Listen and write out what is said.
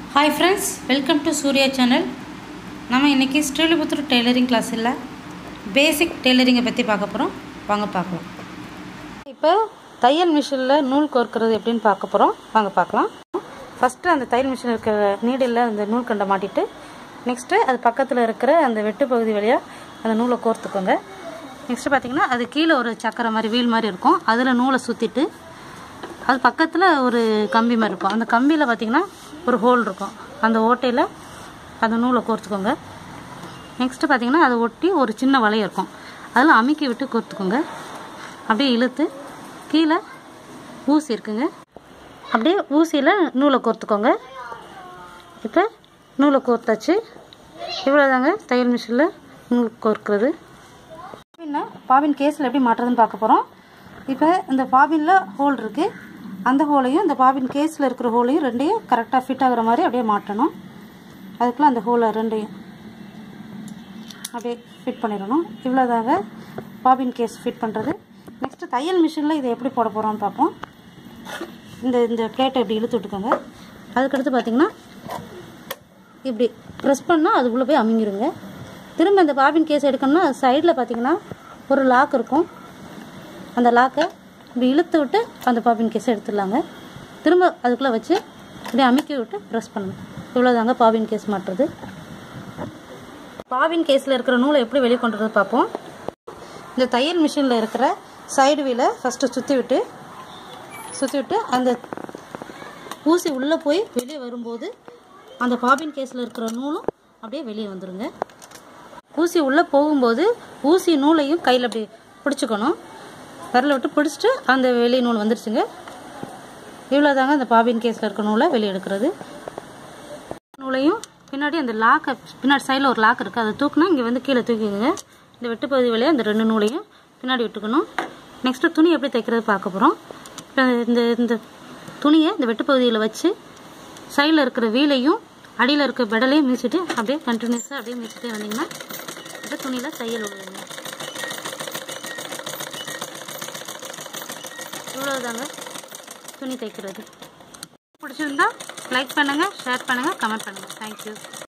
hi friends welcome to Surya channel நம்ம இன்றைக்கி ஸ்ரீலிபுத்தூர் tailoring class இல்லை பேசிக் டெய்லரிங்கை பற்றி பார்க்க போகிறோம் வாங்க பார்க்கலாம் இப்போ தையல் மிஷினில் நூல் கோர்க்கிறது எப்படின்னு பார்க்க போகிறோம் வாங்க பார்க்கலாம் ஃபஸ்ட்டு அந்த தையல் மிஷின் இருக்கிற நீடில் அந்த நூல் கண்டை மாட்டிட்டு நெக்ஸ்ட்டு அது பக்கத்தில் இருக்கிற அந்த வெட்டு பகுதி வழியாக அந்த நூலை கோர்த்துக்கோங்க நெக்ஸ்ட்டு பார்த்தீங்கன்னா அது கீழே ஒரு சக்கரை மாதிரி வீல் மாதிரி இருக்கும் அதில் நூலை சுற்றிட்டு அது பக்கத்தில் ஒரு கம்பி மாதிரி இருக்கும் அந்த கம்பியில் பார்த்தீங்கன்னா ஒரு ஹோல் இருக்கும் அந்த ஓட்டையில் அந்த நூலை கோர்த்துக்கோங்க நெக்ஸ்ட்டு பார்த்தீங்கன்னா அதை ஒட்டி ஒரு சின்ன வளையம் இருக்கும் அதில் அமுக்கி விட்டு கோர்த்துக்கோங்க அப்படியே இழுத்து கீழே ஊசி இருக்குங்க அப்படியே ஊசியில் நூலை கோர்த்துக்கோங்க இப்போ நூலை கோர்த்தாச்சு இவ்வளோதாங்க தையல் மிஷினில் நூல் கோர்க்கிறது பாபின்னா பாபின் கேஸில் எப்படி மாட்டுறதுன்னு பார்க்க போகிறோம் இப்போ இந்த பாபினில் ஹோல் இருக்குது அந்த ஹோலையும் இந்த பாபின் கேஸில் இருக்கிற ஹோலையும் ரெண்டையும் கரெக்டாக ஃபிட் ஆகுற மாதிரி அப்படியே மாட்டணும் அதுக்குள்ளே அந்த ஹோலை ரெண்டையும் அப்படியே ஃபிட் பண்ணிடணும் இவ்வளோதாங்க பாபின் கேஸ் ஃபிட் பண்ணுறது நெக்ஸ்ட்டு தையல் மிஷினில் இதை எப்படி போட போகிறோம்னு பார்ப்போம் இந்த இந்த பிளேட்டை இப்படி இழுத்து விட்டுக்கோங்க அதுக்கடுத்து பார்த்திங்கன்னா இப்படி ப்ரெஸ் பண்ணால் அதுக்குள்ளே போய் அமுங்கிருங்க திரும்ப இந்த பாபின் கேஸ் எடுக்கணும்னா சைடில் பார்த்தீங்கன்னா ஒரு லாக் இருக்கும் அந்த லாக்கை இப்படி இழுத்து விட்டு அந்த பாபின் கேஸை எடுத்துடலாங்க திரும்ப அதுக்குள்ளே வச்சு இப்படி அமுக்கி விட்டு ப்ரெஸ் பண்ணணும் இவ்வளோதாங்க பாபின் கேஸ் மாட்டுறது பாபின் கேஸில் இருக்கிற நூலை எப்படி வெளியே கொண்டு வரது பார்ப்போம் இந்த தையல் மிஷினில் இருக்கிற சைடு வீலை ஃபஸ்ட்டு சுற்றி விட்டு சுற்றி விட்டு அந்த ஊசி உள்ளே போய் வெளியே வரும்போது அந்த பாபின் கேஸில் இருக்கிற நூலும் அப்படியே வெளியே வந்துடுங்க ஊசி உள்ளே போகும்போது ஊசி நூலையும் கையில் அப்படி பிடிச்சிக்கணும் விரல விட்டு பிடிச்சிட்டு அந்த வெளியே நூல் வந்துருச்சுங்க இவ்வளோதாங்க அந்த பாபின் கேஸில் இருக்க நூலை வெளியே எடுக்கிறது நூலையும் பின்னாடி அந்த லாக்கை பின்னாடி சைடில் ஒரு லாக் இருக்குது அதை தூக்குனா இங்கே வந்து கீழே தூக்கிக்கோங்க இந்த வெட்டுப்பகுதி வழியாக அந்த ரெண்டு நூலையும் பின்னாடி விட்டுக்கணும் நெக்ஸ்ட்டு துணி எப்படி தைக்கிறது பார்க்க போகிறோம் இந்த இந்த துணியை இந்த வெட்டுப்பகுதியில் வச்சு சைடில் இருக்கிற வீலையும் அடியில் இருக்க பெடலையும் மீச்சிட்டு அப்படியே கண்டினியூஸாக அப்படியே மீச்சிட்டே வந்தீங்கன்னா இந்த துணியில் தையல் விழுவுங்க இவ்வளோதாங்க துணி தைக்கிறது பிடிச்சிருந்தா லைக் பண்ணுங்கள் ஷேர் பண்ணுங்கள் கமெண்ட் பண்ணுங்கள் தேங்க்யூ